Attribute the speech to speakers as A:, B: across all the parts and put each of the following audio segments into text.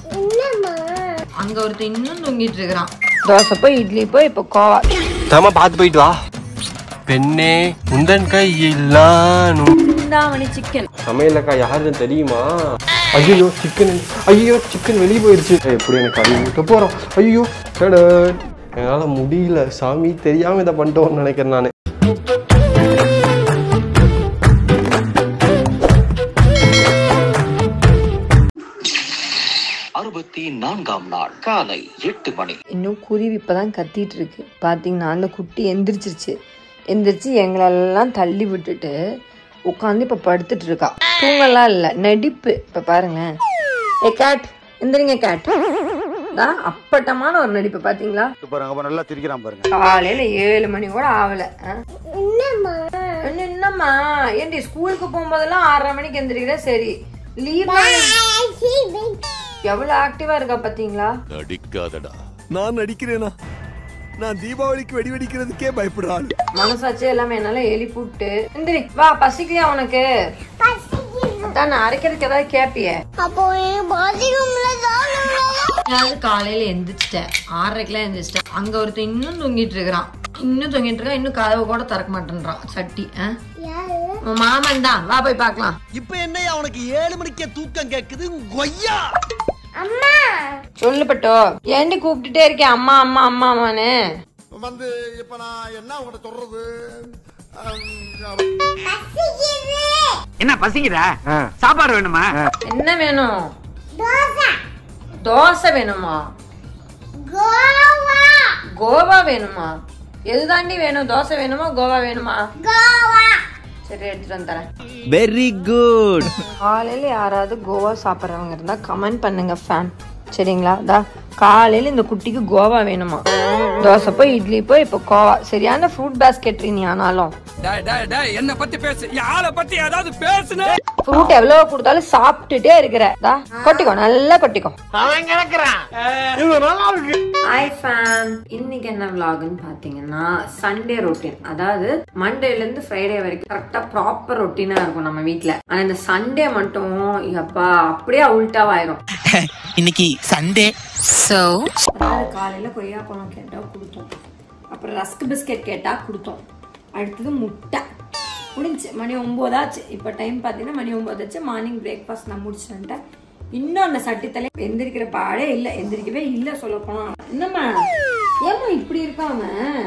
A: அங்க ஒருத்தன் இன்னும் தூங்கிட்டு இருக்கிறான் தோசை போய் இட்லி போய் இப்போ கோவா
B: தமா பார்த்து போயிட்டு வா பெண்ணே உந்தன் கையில் நானும்
A: சிந்தாமணி சிக்கன்
B: சமையலக்கா யாருன்னு தெரியுமா ஐயோ சிக்கன் ஐயோ சிக்கன் வெளியே போயிருச்சு ஏய், எப்படி எனக்கு கழுவி விட்டு போறோம் ஐயோ டடன். என்னால முடியல சாமி தெரியாம இதை பண்ணிட்டோம்னு நினைக்கிறேன் நான்
C: அறுபத்தி நான்காம் நாள் காலை எட்டு மணி
A: இன்னும் குருவி இப்பதான் கத்திட்டு இருக்கு பாத்தீங்கன்னா அந்த குட்டி எந்திரிச்சிருச்சு எந்திரிச்சு எங்களெல்லாம் தள்ளி விட்டுட்டு உட்காந்து இப்ப படுத்துட்டு இருக்கா தூங்கலாம் இல்ல நடிப்பு இப்ப பாருங்க ஏ கேட் எந்திரிங்க கேட் தான் அப்பட்டமான ஒரு நடிப்பு பாத்தீங்களா
D: பாருங்க அப்ப நல்லா திரிக்கிறான் பாருங்க
A: காலையில ஏழு மணி கூட ஆகல ஆ? என்ன என்னம்மா ஏன்டி ஸ்கூலுக்கு போகும்போதெல்லாம் ஆறரை மணிக்கு எந்திரிக்கிற சரி லீவ் எவ்வளவு ஆக்டிவா இருக்கா பாத்தீங்களா
E: நடிக்காதடா
F: நான் நடிக்கிறேனா நான் தீபாவளிக்கு வெடி வெடிக்கிறதுக்கே பயப்படுறாள்
A: மனசாட்சி எல்லாமே என்னால எழுப்பி விட்டு எந்திரி வா பசிக்கலையா உனக்கு அதான் நான் அரைக்கிறதுக்கு ஏதாவது கேப்பிய அதாவது காலையில எந்திரிச்சிட்டேன் ஆறரைக்கெல்லாம் எந்திரிச்சிட்டேன் அங்க ஒருத்தன் இன்னும் தூங்கிட்டு இருக்கிறான் இன்னும் தூங்கிட்டு இருக்கான் இன்னும் கதவு கூட திறக்க மாட்டேன்றான் சட்டி ஆ? உன் மாமன் தான் வா போய் பார்க்கலாம்
F: இப்ப என்னையா உனக்கு ஏழு மணிக்கே தூக்கம் கேக்குது கொய்யா
A: சொல்லு பட்டோ ஏண்டி கூப்பிட்டுட்டே இருக்கேன் அம்மா அம்மா அம்மா அம்மான்னு
F: வந்து இப்ப நான் என்ன உங்கள்கிட்ட சொல்றது
G: என்ன பசிக்குதா சாப்பாடு வேணுமா
A: என்ன வேணும் தோசை வேணுமா கோவா வேணுமா எதுதாண்டி வேணும் தோசை வேணுமா கோவா வேணுமா சரி எடுத்துட்டு வந்து தரேன்
F: வெரி குட்
A: காலையில யாராவது கோவா சாப்பிட்றவங்க இருந்தா கமெண்ட் பண்ணுங்க ஃபேன் சரிங்களா தா காலையில இந்த குட்டிக்கு கோவா வேணுமா தோசை போய் இட்லி போய் இப்போ கோவா சரியான ஃப்ரூட் பாஸ்கெட் நீ ஆனாலும்
G: என்ன பத்தி பேசு யார பத்தி ஏதாவது பேசுன
A: ஃப்ரூட் எவ்வளவு கொடுத்தாலும் சாப்பிட்டுட்டே இருக்கிற தா கொட்டிக்கோ நல்லா கொட்டிக்கோ ஹாய் ஃபேம் இன்னைக்கு என்ன விலாகுன்னு பாத்தீங்கன்னா சண்டே ரொட்டீன் அதாவது மண்டேல இருந்து ஃப்ரைடே வரைக்கும் கரெக்டா ப்ராப்பர் ரொட்டீனா இருக்கும் நம்ம வீட்ல ஆனா இந்த சண்டே மட்டும் அப்பா அப்படியே உல்டாவாயிரும்
H: இன்னைக்கு சண்டே சோ
A: அதாவது காலையில கொய்யா பழம் கேட்டா கொடுத்தோம் அப்புறம் ரஸ்க் பிஸ்கெட் கேட்டா கொடுத்தோம் அடுத்தது முட்டை முடிஞ்சு மணி ஒம்போதாச்சு இப்போ டைம் பார்த்தீங்கன்னா மணி ஒம்போதாச்சு மார்னிங் பிரேக்ஃபாஸ்ட் நான் முடிச்சுட்டேன் இன்னும் அந்த சட்டித்தலை எந்திரிக்கிற பாடே இல்லை எந்திரிக்கவே இல்லை சொல்ல போனா என்னம்மா ஏம்மா இப்படி இருக்காம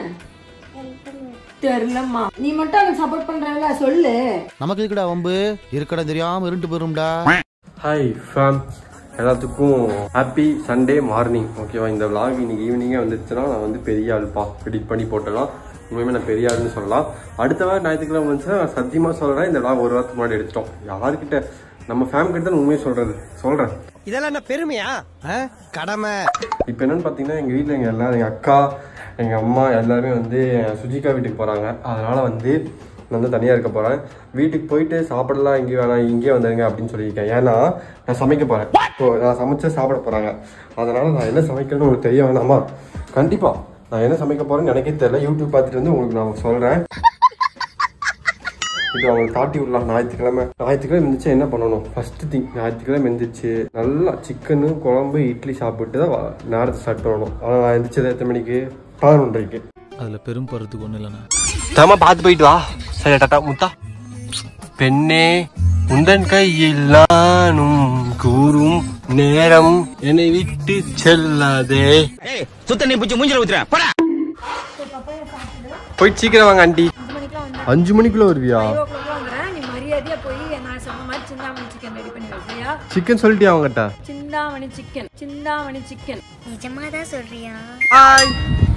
A: தெரியலம்மா நீ மட்டும் அவனுக்கு சப்போர்ட் பண்றல சொல்லு
D: நமக்கு இருக்கடா வம்பு இருக்கடா தெரியாம இருண்டு போயிரும்டா
B: ஹாய் ஃபேம் எல்லாத்துக்கும் ஹாப்பி சண்டே மார்னிங் ஓகேவா இந்த vlog இன்னைக்கு ஈவினிங்கே வந்துச்சுன்னா நான் வந்து பெரிய ஆள்ப்பா எடிட் பண்ணி போட்டலாம் உண்மையுமே நான் பெரிய ஆளுன்னு சொல்லலாம் அடுத்த வாரம் ஞாயிற்றுக்கிழமை வந்துச்சுன்னா நான் சத்தியமாக சொல்கிறேன் இந்த vlog ஒரு வாரத்துக்கு முன்னாடி எடுத்துட்டோம் யாருக்கிட்ட நம்ம ஃபேம் கிட்ட தான் உண்மையை சொல்கிறது சொல்கிறேன்
F: இதெல்லாம் என்ன பெருமையா கடமை
B: இப்போ என்னன்னு பார்த்தீங்கன்னா எங்கள் வீட்டில் எங்கள் எல்லாரும் எங்கள் அக்கா எங்கள் அம்மா எல்லாருமே வந்து சுஜிகா வீட்டுக்கு போகிறாங்க அதனால் வந்து நான் வந்து தனியாக இருக்க போகிறேன் வீட்டுக்கு போயிட்டு சாப்பிடலாம் இங்கே வேணாம் இங்கே வந்துடுங்க அப்படின்னு சொல்லியிருக்கேன் ஏன்னா நான் சமைக்க போகிறேன் இப்போ நான் சமைச்சு சாப்பிட போகிறாங்க அதனால் நான் என்ன சமைக்கணும்னு உங்களுக்கு தெரிய வேணாமா கண்டிப்பாக நான் என்ன சமைக்க போகிறேன்னு எனக்கே தெரியல யூடியூப் பார்த்துட்டு வந்து உங்களுக்கு நான் சொல்கிறேன் இப்போ அவங்களுக்கு காட்டி விடலாம் ஞாயிற்றுக்கிழமை ஞாயிற்றுக்கிழமை எந்திரிச்சு என்ன பண்ணணும் ஃபர்ஸ்ட் திங் ஞாயிற்றுக்கிழமை எந்திரிச்சு நல்லா சிக்கனு குழம்பு இட்லி சாப்பிட்டு தான் வ- நேரத்தை ஸ்டார்ட் பண்ணணும் ஆனால் நான் எந்திரிச்சது எத்தனை மணிக்கு பதினொன்றைக்கு
H: அதுல பெரும் பருத்துக்கு ஒண்ணு இல்லைண்ணா
B: தமா பார்த்து போயிட்டு வா சரி டாட்டா முத்தா பெண்ணே உந்தன் கையில் நானும் கூறும் நேரம் என்னை விட்டு செல்லாதே
G: சுத்த நீ பிடிச்சி மூஞ்சில ஊத்துறேன் போடா
B: போயிட்டு சீக்கிரம் வாங்க ஆண்டி அஞ்சு மணிக்குள்ள வருவியா
A: நீ மரியாதையா போய் நான் சொன்ன மாதிரி சிந்தாமணி சிக்கன் ரெடி பண்ணி வைக்கிறியா
B: சிக்கன் சொல்லிட்டியா அவங்ககிட்ட
A: சிந்தாமணி சிக்கன் சிந்தாமணி சிக்கன்
I: நிஜமாதான் சொல்றியா
B: பாய்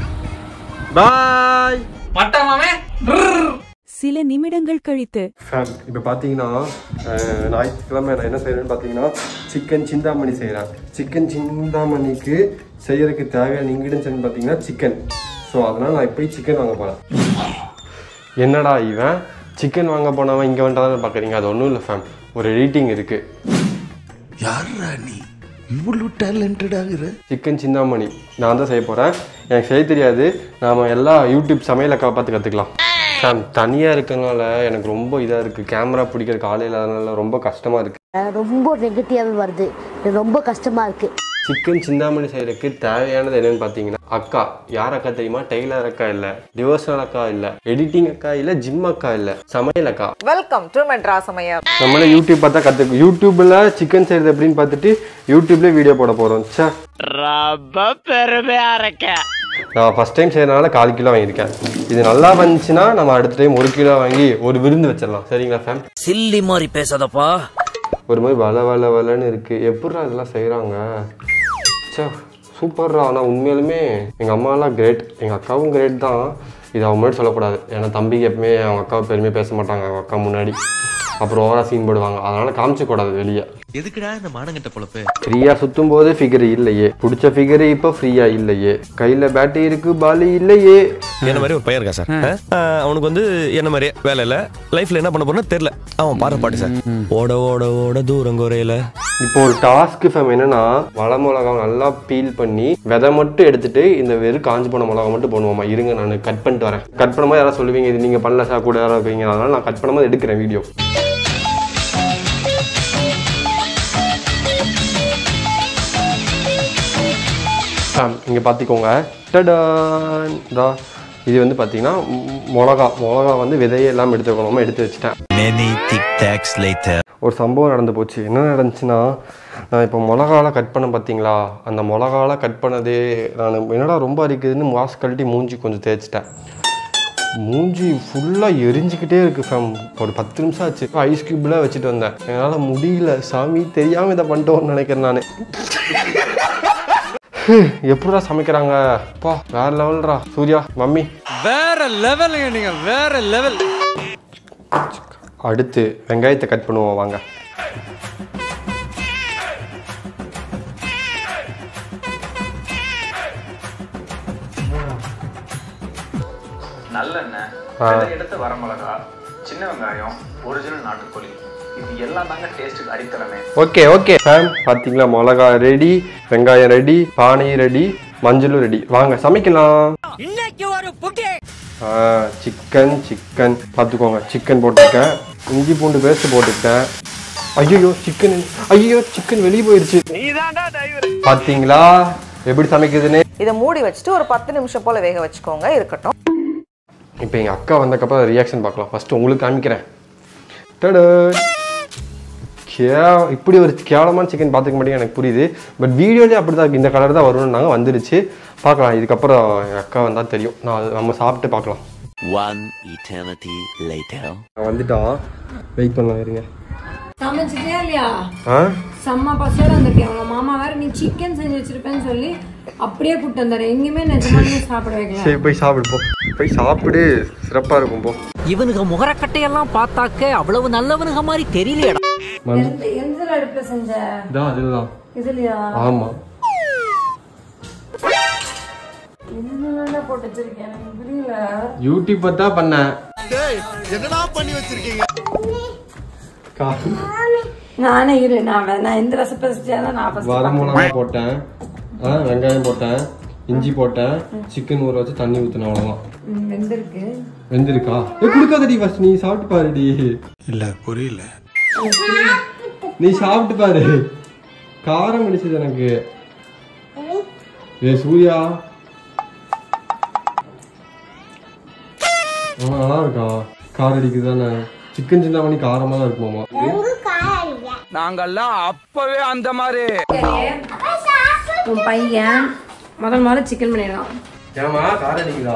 B: பாய்
G: பட்டமாமே
J: சில நிமிடங்கள் கழித்து
B: ஃபேன் இப்போ பார்த்தீங்கன்னா அஹ், ஞாயிற்றுக்கிழமை நான் என்ன செய்கிறேன்னு பார்த்தீங்கன்னா சிக்கன் சிந்தாமணி செய்கிறேன் சிக்கன் சிந்தாமணிக்கு செய்யறதுக்கு தேவையான இன்க்ரீடியன்ஸ் பார்த்தீங்கன்னா சிக்கன் ஸோ அதனால் நான் இப்படி சிக்கன் வாங்க போகிறேன் என்னடா இவன் சிக்கன் வாங்க போனவன் இங்கே வந்துட்டாதான் பார்க்குறீங்க அது ஒன்றும் இல்லை ஃபேம் ஒரு எடிட்டிங் இருக்குது
F: யாரா நீ இவ்வளவு டேலண்டட் ஆகுற
B: சிக்கன் சிந்தாமணி நான் தான் செய்ய போகிறேன் எனக்கு செய்ய தெரியாது நாம் எல்லா யூடியூப் சமையலை பார்த்து கற்றுக்கலாம் ஃபேம் தனியாக இருக்கறனால எனக்கு ரொம்ப இதாக இருக்குது கேமரா பிடிக்கிறதுக்கு ஆள் இல்லாதனால ரொம்ப கஷ்டமாக இருக்குது
I: ரொம்ப நெகட்டிவாவே வருது இது ரொம்ப கஷ்டமா இருக்கு
B: சிக்கன் சிந்தாமணி செய்யறதுக்கு தேவையானது என்னன்னு பார்த்தீங்கன்னா அக்கா யார் அக்கா தெரியுமா டெய்லர் அக்கா இல்ல டிவோர்ஷனல் அக்கா இல்ல எடிட்டிங் அக்கா இல்ல ஜிம் அக்கா இல்ல சமையல் அக்கா
E: வெல்கம் டு மெட்ராசமையா
B: நம்மள யூடியூப் பார்த்தா கத்து யூடியூப்ல சிக்கன் செய்யறது எப்படின்னு பார்த்துட்டு யூடியூப்ல வீடியோ போட போறோம் சே நான் ஃபர்ஸ்ட் டைம் செய்யறதுனால கால் கிலோ வாங்கியிருக்கேன் இது நல்லா வந்துச்சுன்னா நம்ம அடுத்த டைம் ஒரு கிலோ வாங்கி ஒரு விருந்து வச்சிடலாம் சரிங்களா ஃபேம்
H: சில்லி மாதிரி பேசாதப்பா
B: ஒரு மாதிரி வள வள வளன்னு இருக்கு எப்படிடா இதெல்லாம் செய்கிறாங்க சே சூப்பர்ரா ஆனால் உண்மையாலுமே எங்கள் அம்மாலாம் கிரேட் எங்கள் அக்காவும் கிரேட் தான் இது அவன் முன்னாடி சொல்லக்கூடாது ஏன்னா தம்பிக்கு எப்பவுமே அவங்க அக்காவை பெருமையாக பேச மாட்டாங்க அவங்க அக்கா முன்னாடி அப்புறம் ஓவரா சீன் போடுவாங்க அதனால காமிச்ச கூடாது வெளியே
H: எதுக்குடா இந்த மானங்கட்ட பொழப்பு
B: ஃப்ரீயா சுத்தும் போது ஃபிகர் இல்லையே பிடிச்ச ஃபிகர் இப்போ ஃப்ரீயா இல்லையே கையில பேட்டரி இருக்கு பாலி இல்லையே
F: என்ன மாதிரி ஒரு பையன் இருக்கா சார் ஆ, அவனுக்கு வந்து என்ன மாதிரி வேலை இல்ல லைஃப்ல என்ன பண்ண போறோம்னா தெரியல அவன் பாடுற பாட்டு சார் ஓட ஓட ஓட தூரம் குறையில
B: இப்போ ஒரு டாஸ்க் ஃபேம் என்னன்னா வள மிளகா நல்லா பீல் பண்ணி விதை மட்டும் எடுத்துட்டு இந்த வெறும் காஞ்சு போன மிளகா மட்டும் பண்ணுவோமா இருங்க நான் கட் பண்ணிட்டு வரேன் கட் பண்ணும்போது யாராவது சொல்லுவீங்க இது நீங்க பண்ணல சார் கூட யாராவது இருப்பீங்க அதனால நான் கட் பண்ணும்போது எடுக்கிறேன் வீடியோ இங்கே பார்த்திக்கோங்க டடான் தா இது வந்து பார்த்தீங்கன்னா ம், மிளகா மிளகா வந்து விதையை எல்லாம் எடுத்துக்கணுமா எடுத்து வச்சுட்டேன்
F: many tic tacs later
B: ஒரு சம்பவம் நடந்து போச்சு என்ன நடந்துச்சுன்னா நான் இப்போ மிளகாலாம் கட் பண்ண பார்த்தீங்களா அந்த மிளகாலாம் கட் பண்ணதே நான் என்னடா ரொம்ப அரிக்குதுன்னு மாஸ்க் கழட்டி மூஞ்சி கொஞ்சம் தேய்ச்சிட்டேன் மூஞ்சி ஃபுல்லாக எரிஞ்சுக்கிட்டே இருக்கு ஃபேம் ஒரு பத்து நிமிஷம் ஆச்சு ஐஸ் கியூப்லாம் வச்சுட்டு வந்தேன் என்னால் முடியல சாமி தெரியாமல் இதை பண்ணிட்டோன்னு நினைக்கிறேன் நான் எப்படிடா சமைக்கிறாங்க அப்பா வேற லெவல்ரா சூர்யா மம்மி
G: வேற லெவலுங்க நீங்க வேற லெவல்
B: அடுத்து வெங்காயத்தை கட் பண்ணுவோம் வாங்க
I: நல்லெண்ணெய்
B: ஆ.
I: விதை எடுத்த வரமிளகா சின்ன வெங்காயம் ஒரிஜினல் நாட்டுக்கோழி இது எல்லாம் தாங்க டேஸ்ட்டுக்கு அடித்தளமே
B: ஓகே ஓகே ஃபேம் பார்த்தீங்களா மிளகா ரெடி வெங்காயம் ரெடி பானை ரெடி மஞ்சளும் ரெடி வாங்க சமைக்கலாம் சிக்கன் சிக்கன் பார்த்துக்கோங்க சிக்கன் போட்டிருக்கேன் இஞ்சி பூண்டு பேஸ்ட் போட்டுக்கிட்டேன் ஐயோ சிக்கன் ஐயோ சிக்கன் வெளியே போயிடுச்சு பார்த்தீங்களா எப்படி சமைக்குதுன்னு
E: இதை மூடி வச்சுட்டு ஒரு பத்து நிமிஷம் போல வேக வச்சுக்கோங்க இருக்கட்டும்
B: இப்போ எங்கள் அக்கா வந்தக்கப்புறம் ரியாக்ஷன் பார்க்கலாம் ஃபர்ஸ்ட் உங்களுக்கு காமிக்கிறேன் டடா கே இப்படி ஒரு கேவலமான சிக்கன் பார்த்துக்க மாட்டேங்க எனக்கு புரியுது பட் வீடியோலேயே அப்படி தான் இந்த கலர் தான் வரும்னு நாங்கள் வந்துடுச்சு பார்க்கலாம் இதுக்கப்புறம் எங்கள் அக்கா வந்தால் தெரியும் நான் அது நம்ம சாப்பிட்டு பார்க்கலாம்
H: ஒன் eternity later
B: நான் வந்துட்டான் வெயிட் பண்ணலாம் இருங்க
A: சமைச்சிட்டியா இல்லையா
B: ஆ
A: செம்ம பசியோட வந்திருக்கேன் உங்க மாமா வேற நீ சிக்கன் செஞ்சு வச்சிருப்பேன்னு சொல்லி அப்படியே கூட்டு வந்தாரு எங்கேயுமே நிஜமாலுமே சாப்பிட வைக்கல
B: சரி போய் சாப்பிடு போ போய் சாப்பிடு சிறப்பாக இருக்கும் போ
H: இவனுக்கு முகரக்கட்டையெல்லாம் பார்த்தாக்க அவ்வளவு நல்லவனுங்க மாதிரி தெரியலையடா
A: எந்த எந்த அடுப்புல செஞ்ச
B: இதான் அதுதான்
A: இதுலயா
B: ஆமாம்
A: என்னென்ன போட்டு வச்சிருக்கேன் எனக்கு புரியல
B: யூடியூப் பார்த்தா பண்ணேன்
F: என்னடா பண்ணி வச்சிருக்கீங்க
B: கா
A: நானே இரு நான் வே- நான் எந்த ரெசிபி செஞ்சாலும் நான் first
B: வர மிளகா போட்டேன் ஆ வெங்காயம் போட்டேன் இஞ்சி போட்டேன் சிக்கன் ஊற வச்சு தண்ணி ஊற்றின அவ்வளோதான்
A: ம், வெந்திருக்கு
B: வெந்திருக்கா ஏ கொடுக்காதடி ஃபர்ஸ்ட் நீ சாப்பிட்டு பாருடி
F: இல்ல புரியல
B: நீ சாப்பிட்டு பாரு காரம் அடிச்சது எனக்கு ஏ சூர்யா ஆ, நல்லா இருக்கா காரம் அடிக்குது தானே சிக்கன் சிந்தாமணி காரமா தான் இருக்குமாமா
G: நாங்கெல்லாம் அப்பவே அந்த மாதிரி
A: உன் பையன் முதல் முதல்ல சிக்கன் பண்ணிடலாம்
B: ஏமா காரம் அடிக்குதா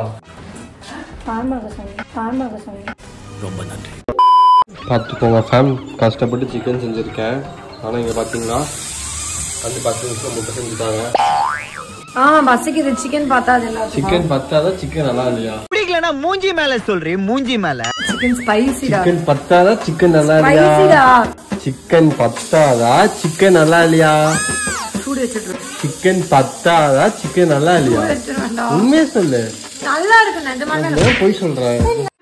B: பார்த்துக்கோங்க ஃபேம் கஷ்டப்பட்டு சிக்கன் செஞ்சுருக்கேன் ஆனால் இங்கே பார்த்தீங்களா வந்து பத்து நிமிஷம் முட்டை செஞ்சுட்டாங்க
A: ஆ பசிக்குது சிக்கன் பார்த்தா அது எல்லாத்துக்கும்
B: சிக்கன் பத்தாதான் சிக்கன் நல்லா இல்லையா
H: பிடிக்கலனா மூஞ்சி மேல சொல்றேன் மூஞ்சி மேல
A: சிக்கன் ஸ்பைசிடா
B: சிக்கன் பத்தாதா சிக்கன் நல்லா இல்லையா
A: ஸ்பைசிடா
B: சிக்கன் பத்தாதா சிக்கன் நல்லா இல்லையா
A: சூடு வச்சுட்டு
B: சிக்கன் பத்தாதா சிக்கன் நல்லா இல்லையா
A: வச்சிருவேன்டா
B: உண்மையே சொல்லு
A: நல்லா இருக்கு நிஜமாவே
B: நான் போய் சொல்றேன்